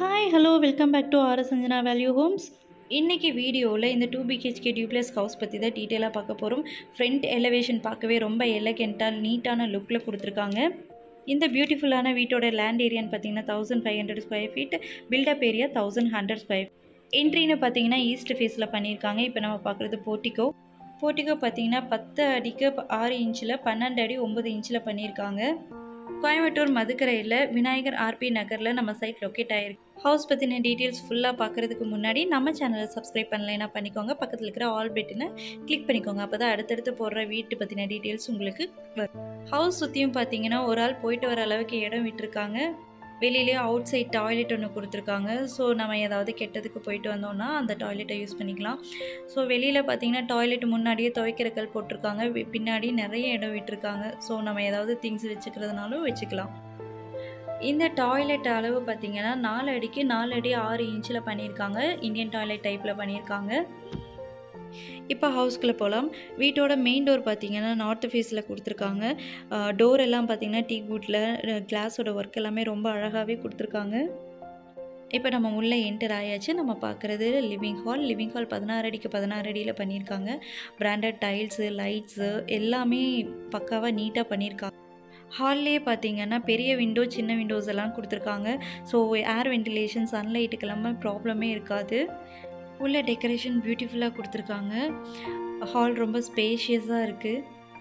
hi hello welcome back to R Sanjana value homes இன்றைக்கி வீடியோவில் இந்த டூ பிஹெச்கே டியூப்ளஸ் ஹவுஸ் பற்றி தான் டீட்டெயிலாக பார்க்க போகிறோம் ஃப்ரண்ட் எலவேஷன் பார்க்கவே ரொம்ப எலகெண்ட்டாக நீட்டான லுக்கில் கொடுத்துருக்காங்க இந்த பியூட்டிஃபுல்லான வீட்டோட லேண்ட் ஏரியான்னு பார்த்தீங்கன்னா thousand five hundred square feet builtup area thousand hundred square என்ட்ரின்னு பார்த்தீங்கன்னா ஈஸ்ட் ஃபேஸில் பண்ணியிருக்காங்க இப்போ நம்ம பார்க்குறது போர்ட்டிகோ போர்ட்டிகோ பார்த்தீங்கன்னா பத்து அடிக்கு ஆறு இன்ச்சில் பன்னெண்டு அடி ஒம்பது இன்ச்சில் பண்ணியிருக்காங்க கோயம்புத்தூர் மதுக்கரையில் விநாயகர் ஆர்பி நகரில் நம்ம சைட் லொக்கேட் ஆகிருக்கு ஹவுஸ் பற்றின டீட்டெயில்ஸ் ஃபுல்லாக பார்க்குறதுக்கு முன்னாடி நம்ம சேனலை சப்ஸ்கிரைப் பண்ணலைன்னா பண்ணிக்கோங்க பக்கத்தில் இருக்கிற ஆல் பெட்டினை கிளிக் பண்ணிக்கோங்க அப்போ தான் அடுத்தடுத்து போடுற வீட்டு பற்றின டீட்டெயில்ஸ் உங்களுக்கு வரும் ஹவுஸ் சுற்றியும் பார்த்தீங்கன்னா ஒரு ஆள் போயிட்டு வர அளவுக்கு இடம் விட்டுருக்காங்க வெளியிலே அவுட் சைட் டாய்லெட் ஒன்று கொடுத்துருக்காங்க ஸோ நம்ம ஏதாவது கெட்டதுக்கு போயிட்டு வந்தோம்னா அந்த டாய்லெட்டை யூஸ் பண்ணிக்கலாம் ஸோ வெளியில் பார்த்தீங்கன்னா டாய்லெட் முன்னாடியே துவைக்கிற கல் போட்டிருக்காங்க வி- பின்னாடி நிறைய இடம் விட்டுருக்காங்க ஸோ நம்ம ஏதாவது திங்ஸ் வச்சுக்கிறதுனாலும் வச்சுக்கலாம் இந்த டாய்லெட் அளவு பார்த்தீங்கன்னா நாலு அடிக்கு நாலு அடி ஆறு இன்ச்சில் பண்ணியிருக்காங்க இந்தியன் டாய்லெட் டைப்பில் பண்ணியிருக்காங்க இப்போ ஹவுஸ்குள்ளே போகலாம் வீட்டோட மெயின் டோர் பார்த்தீங்கன்னா நார்த் ஃபேஸில் கொடுத்துருக்காங்க டோர் எல்லாம் பார்த்தீங்கன்னா டீ குட்டில் கிளாஸோட ஒர்க் எல்லாமே ரொம்ப அழகாகவே கொடுத்துருக்காங்க இப்போ நம்ம உள்ளே என்டர் ஆயாச்சு நம்ம பார்க்குறது லிவிங் ஹால் லிவிங் ஹால் பதினாறு அடிக்கு பதினாறு அடியில் பண்ணியிருக்காங்க பிராண்டட் டைல்ஸு லைட்ஸு எல்லாமே பக்காவாக நீட்டாக பண்ணியிருக்காங்க ஹால்லே பார்த்தீங்கன்னா பெரிய விண்டோ சின்ன விண்டோஸ் எல்லாம் கொடுத்துருக்காங்க ஸோ ஏர் வென்டிலேஷன் சன்லைட்டுக்கெல்லாமே ப்ராப்ளமே இருக்காது உள்ள டெக்கரேஷன் பியூட்டிஃபுல்லாக கொடுத்துருக்காங்க ஹால் ரொம்ப ஸ்பேஷியஸாக இருக்குது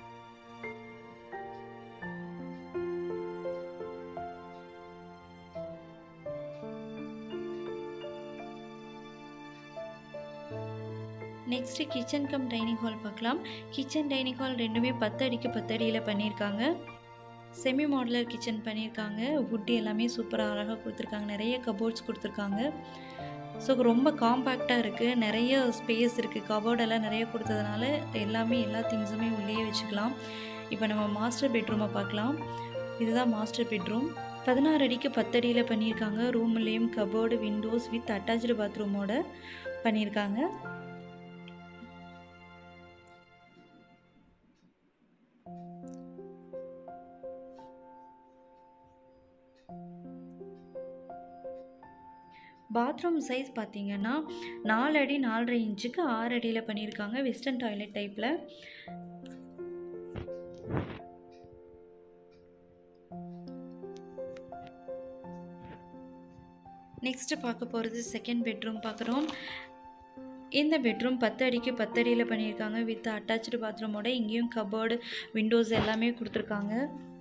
next kitchen come dining hall பார்க்கலாம் கிச்சன் டைனிங் ஹால் ரெண்டுமே பத்து அடிக்கு பத்து அடியில் பண்ணியிருக்காங்க செமி மாடுலர் கிச்சன் பண்ணியிருக்காங்க வுட் எல்லாமே சூப்பராக அழகாக கொடுத்துருக்காங்க நிறைய கபோர்ட்ஸ் கொடுத்துருக்காங்க ஸோ ரொம்ப காம்பேக்டாக இருக்குது நிறைய ஸ்பேஸ் இருக்குது கபோர்டெல்லாம் நிறைய கொடுத்ததுனால எல்லாமே எல்லா திங்ஸுமே உள்ளேயே வச்சுக்கலாம் இப்போ நம்ம மாஸ்டர் பெட்ரூமை பார்க்கலாம் இதுதான் மாஸ்டர் பெட்ரூம் பதினாறு அடிக்கு பத்தடியில் பண்ணியிருக்காங்க ரூம்லேயும் கபோர்டு விண்டோஸ் வித் அட்டாச்சு பாத்ரூமோட பண்ணியிருக்காங்க பாத்ரூம் சைஸ் பார்த்தீங்கன்னா நாலு அடி நாலரை இன்ச்சுக்கு ஆறு அடியில் பண்ணியிருக்காங்க வெஸ்டர்ன் டாய்லெட் டைப்பில் நெக்ஸ்ட்டு பார்க்க போகிறது செகண்ட் பெட்ரூம் பார்க்குறோம் இந்த பெட்ரூம் பத்து அடிக்கு பத்து அடியில் பண்ணியிருக்காங்க வித் அட்டாச்சு பாத்ரூமோட இங்கேயும் கபோர்டு விண்டோஸ் எல்லாமே கொடுத்துருக்காங்க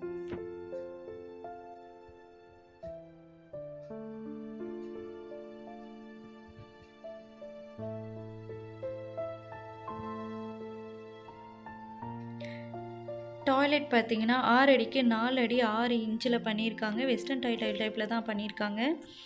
டாய்லெட் பார்த்தீங்கன்னா ஆறு அடிக்கு நாலு அடி ஆறு இன்ச்சில் பண்ணியிருக்காங்க வெஸ்டர்ன் டாய்லெட் டைப்பில் தான் பண்ணியிருக்காங்க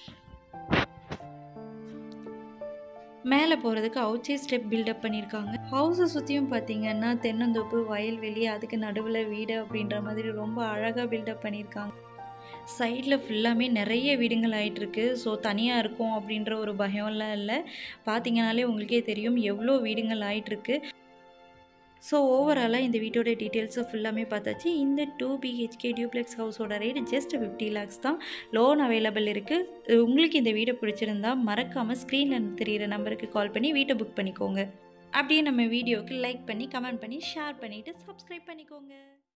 மேலே போகிறதுக்கு அவுட் சைட் ஸ்டெப் பில்டப் பண்ணியிருக்காங்க ஹவுஸை சுற்றியும் பார்த்தீங்கன்னா தென்னந்தோப்பு வயல்வெளி அதுக்கு நடுவில் வீடு அப்படின்ற மாதிரி ரொம்ப அழகாக பில்டப் பண்ணியிருக்காங்க சைடில் ஃபுல்லாமே நிறைய வீடுங்கள் ஆயிட்டிருக்கு ஸோ தனியாக இருக்கும் அப்படின்ற ஒரு பயம்லாம் இல்லை பார்த்தீங்கனாலே உங்களுக்கே தெரியும் எவ்வளோ வீடுங்கள் ஆயிட்டிருக்கு ஸோ ஓவராலாக இந்த வீட்டோட டீட்டெயில்ஸை ஃபுல்லாமே பார்த்தாச்சு இந்த டூ பிஹெச்கே டியூப்ளெக்ஸ் ஹவுஸோட ரேட் ஜஸ்ட் ஃபிஃப்டி லேக்ஸ் தான் லோன் அவைலபிள் இருக்குது உங்களுக்கு இந்த வீடை பிடிச்சிருந்தா மறக்காமல் ஸ்க்ரீனில் தெரியிற நம்பருக்கு கால் பண்ணி வீட்டை புக் பண்ணிக்கோங்க அப்படியே நம்ம வீடியோவுக்கு லைக் பண்ணி கமெண்ட் பண்ணி ஷேர் பண்ணிவிட்டு சப்ஸ்கிரைப் பண்ணிக்கோங்க